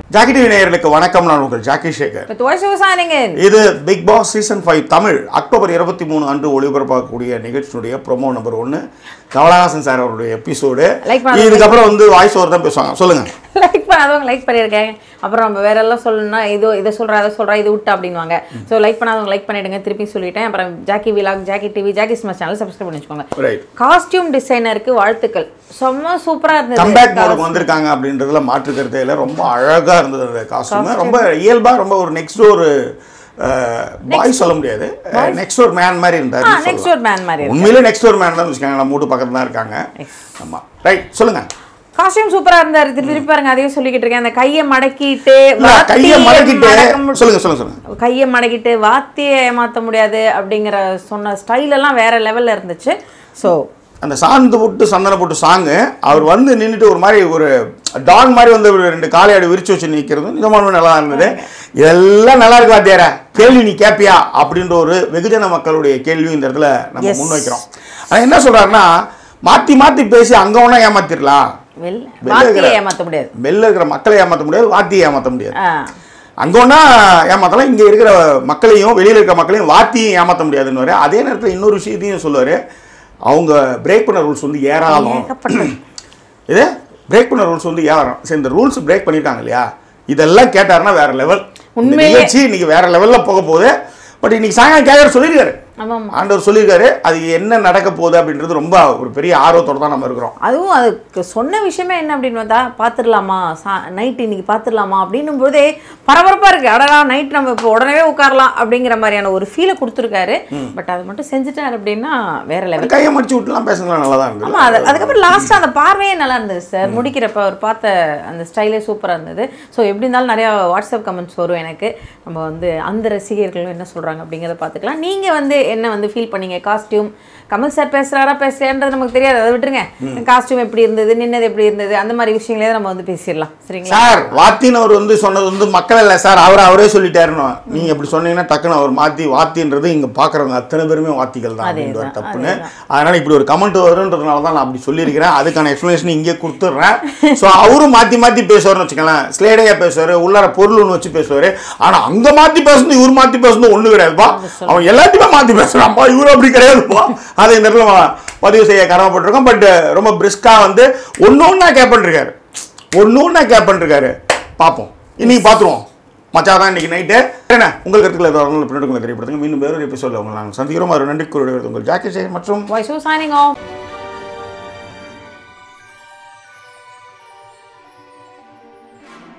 Jackie TV நேயர்களுக்கு வணக்கம் நான் உங்கள் Jackie Sekar But why so signing in? இது Bigg Boss season five Tamil October இருபத்தி மூணு அன்று ஒளிபரப்பாகக்கூடிய நிகழ்ச்சியினுடைய ப்ரோமோ நம்பர் ஒன்று கமலஹாசன் சார் அவருடைய எபிசோடு Like பண்ணாதவங்க- இதுக்கப்புறம் வந்து வாய்ஸ் ஓவர் தான் பேசுவாங்க சொல்லுங்க லைக் பண்ணாதவங்க லைக் பண்ணியிருக்கேன் அப்புறம் நம்ம வேற எல்லாம் சொல்லணும்னா இதோ இதை சொல்கிறா அதை சொல்கிறா இது விட்டு அப்படின்வாங்க ஸோ லைக் பண்ணாதவங்க லைக் பண்ணிடுங்க திருப்பி சொல்லிட்டேன் அப்புறம் ஜாக்கி விலாக் ஜாக்கி டிவி ஜாக்கி ஸ்மாஸ் சேனல் சப்ஸ்கிரைப் பண்ணி வச்சுக்கோங்க ரைட் காஸ்டியூம் டிசைனருக்கு வாழ்த்துக்கள் செம்ம சூப்பராக கம்பேக் இருந்தது மோடுக்கு வந்திருக்காங்க அப்படின்றதுல மாற்று கருத்தே இல்லை ரொம்ப அழகா இருந்தது அந்த காஸ்டியூம் ரொம்ப இயல்பா ரொம்ப ஒரு நெக்ஸ்ட் ஒரு பாய் சொல்ல முடியாது நெக்ஸ்ட் ஒரு மேன் மாதிரி இருந்தார் ஆ நெக்ஸ்ட் ஒரு மேன் மாதிரி இருக்கு உண்மையிலே நெக்ஸ்ட் ஒரு மேன் தான் வச்சுக்காங்க நம்ம வீட்டு பக்கத்துல தான் இருக்காங்க ஆமா ரைட் சொல்லுங்க காஸ்டியூம் சூப்பரா இருந்தாரு திருப்பி திருப்பி பாருங்க அதையும் சொல்லிக்கிட்டு இருக்கேன் அந்த கையை மடக்கிட்டு இல்ல, கையை வாத்தியை மடக்கிட்டு மடக்க மு- சொல்லுங்க சொல்லுங்க சொல்லுங்க கையை மடக்கிட்டு வாத்தியை ஏமாத்த முடியாது அப்படிங்கிற சொன்ன ஸ்டைல் எல்லாம் வேற லெவல்ல இருந்துச்சு ஸோ அந்த சாந்து போட்டு சந்தன போட்டு சாங்கு அவர் வந்து நின்றுட்டு ஒரு மாதிரி ஒரு டான் மாதிரி வந்து ஒரு ரெண்டு காலையாடு விரிச்சு வச்சு நிற்கிறது நிஜமானமே நல்லா இருந்தது இதெல்லாம் நல்லா இருக்கு வாத்தியார கேள்வி நீ கேப்பியா அப்படின்ற ஒரு வெகுஜன மக்களுடைய கேள்வியும் இந்த இடத்துல நம்ம Yes. முன்வைக்கிறோம் ஆனால் என்ன சொல்றாருன்னா மாற்றி மாற்றி பேசி அங்கே ஒன்றா ஏமாத்திடலாம் வெல் வெளில வாத்தியை இருக்கிற- ஏமாத்த முடியாது வெளில இருக்கிற மக்களை ஏமாற்ற முடியாது வாத்தியை ஏமாற்ற முடியாது ஆ அங்கே ஒன்றா ஏமாத்தலாம் இங்கே இருக்கிற மக்களையும் வெளியில் இருக்கிற மக்களையும் வாத்தியும் ஏமாற்ற முடியாதுன்னு அதே நேரத்தில் இன்னொரு விஷயத்தையும் சொல்லுவார் அவங்க பிரேக் பண்ண ரூல்ஸ் வந்து ஏராளம் ஏகப்பட்டது இது பிரேக் பண்ண ரூல்ஸ் வந்து ஏறாம் சரி இந்த ரூல்ஸ் பிரேக் பண்ணியிருக்காங்க இல்லையா இதெல்லாம் கேட்டாருன்னா வேற லெவல் உண்மையே- நிகழ்ச்சி இன்னைக்கு வேற லெவல்ல போக போகுது பட் இன்னைக்கு சாயங்காலம் கேட்கற சொல்லியிருக்காரு ஆமா ஆமா ஆண்டவர் சொல்லியிருக்காரு அது என்ன நடக்க போகுது அப்படின்றது ரொம்ப ஒரு பெரிய ஆர்வத்தோட தான் நம்ம இருக்கிறோம் அதுவும் அதுக்கு சொன்ன விஷயமே என்ன அப்படின்னு பார்த்தா பார்த்துடலாமா சா நைட் இன்னைக்கு பார்த்துடலாமா அப்படின்னும் போதே பரபரப்பாக இருக்குது அடடா நைட் நம்ம இப்போ உடனே உட்காரலாம் அப்படிங்கிற மாதிரியான ஒரு ஃபீலை கொடுத்துருக்காரு பட் அது மட்டும் செஞ்சுட்டார் அப்படின்னா வேற லெவல் கையை மடிச்சு விட்டுலாம் பேசுங்களா நல்லா தான் இருந்தது ஆமாம் அது அதுக்கப்புறம் லாஸ்ட்டாக அந்த பார்வையே நல்லா இருந்தது சார் முடிக்கிறப்ப அவர் பார்த்த அந்த ஸ்டைலே சூப்பராக இருந்தது ஸோ எப்படி இருந்தாலும் நிறையா வாட்ஸ்அப் கமெண்ட்ஸ் வரும் எனக்கு நம்ம வந்து அந்த ரசிகர்களும் என்ன சொல்கிறாங்க அப்படிங்கிறத பார்த்துக்கலாம் நீங்கள் வந்து என்ன வந்து ஃபீல் பண்ணீங்க காஸ்டியூம் கமல் சார் பேசுகிறாரா பேசுகிறான்றது நமக்கு தெரியாது அதை விட்டுருங்க காஸ்டியூம் எப்படி இருந்தது நின்னது எப்படி இருந்தது அந்த மாதிரி விஷயங்களே நம்ம வந்து பேசிடலாம் சரிங்களா சார் வாத்தின்னு அவர் வந்து சொன்னது வந்து மக்கள் இல்லை சார் அவர் அவரே சொல்லிட்டாருன்னு நீங்க அப்படி சொன்னீங்கன்னா டக்குன்னு அவர் மாத்தி வாத்தின்றது இங்க பாக்குறவங்க அத்தனை பேருமே வாத்திகள் தான் அதேதான், அப்படின்ற தப்புன்னு அதனால இப்படி ஒரு கமெண்ட் வருன்றதுனால தான் நான் அப்படி சொல்லியிருக்கிறேன் அதுக்கான எக்ஸ்பிளனேஷன் இங்கே கொடுத்துட்றேன் ஸோ அவரும் மாத்தி மாத்தி பேசுவார்னு வச்சுக்கலாம் ஸ்லேடையா பேசுவாரு உள்ளார பொருள் ஒன்று வச்சு பேசுவாரு ஆனா அங்க மாத்தி பேசுறது இவர் மாத்தி பேசுறது ஒண்ணு கிடையாதுப்பா அவன் எல்லாத்தையுமே மாத்தி பேசுறான்ப்பா இவரு அப்படி கிடையாதுப்பா அதை இந்த இடத்துல நம்ம பதிவு செய்ய கடமைப்பட்டிருக்கோம் பட் ரொம்ப பிரிஸ்கா வந்து ஒன்று ஒன்றா கேப்பன்றிருக்காரு ஒன்று ஒன்றா கேப்பன்றிருக்காரு பார்ப்போம் இன்னைக்கு பார்த்துருவோம் மச்சா தான் இன்னைக்கு நைட்டு என்ன உங்கள் கருத்துக்களை ஏதாவது பின்னாடி தெரியப்படுத்துங்க மீண்டும் வேறொரு எபிசோடில் உங்களை நாங்கள் சந்திக்கிறோம் ஒரு நன்றி கூறுவது உங்கள் ஜாக்கி சேகர் மற்றும் வாய்ஸ் சைனிங் ஆஃப்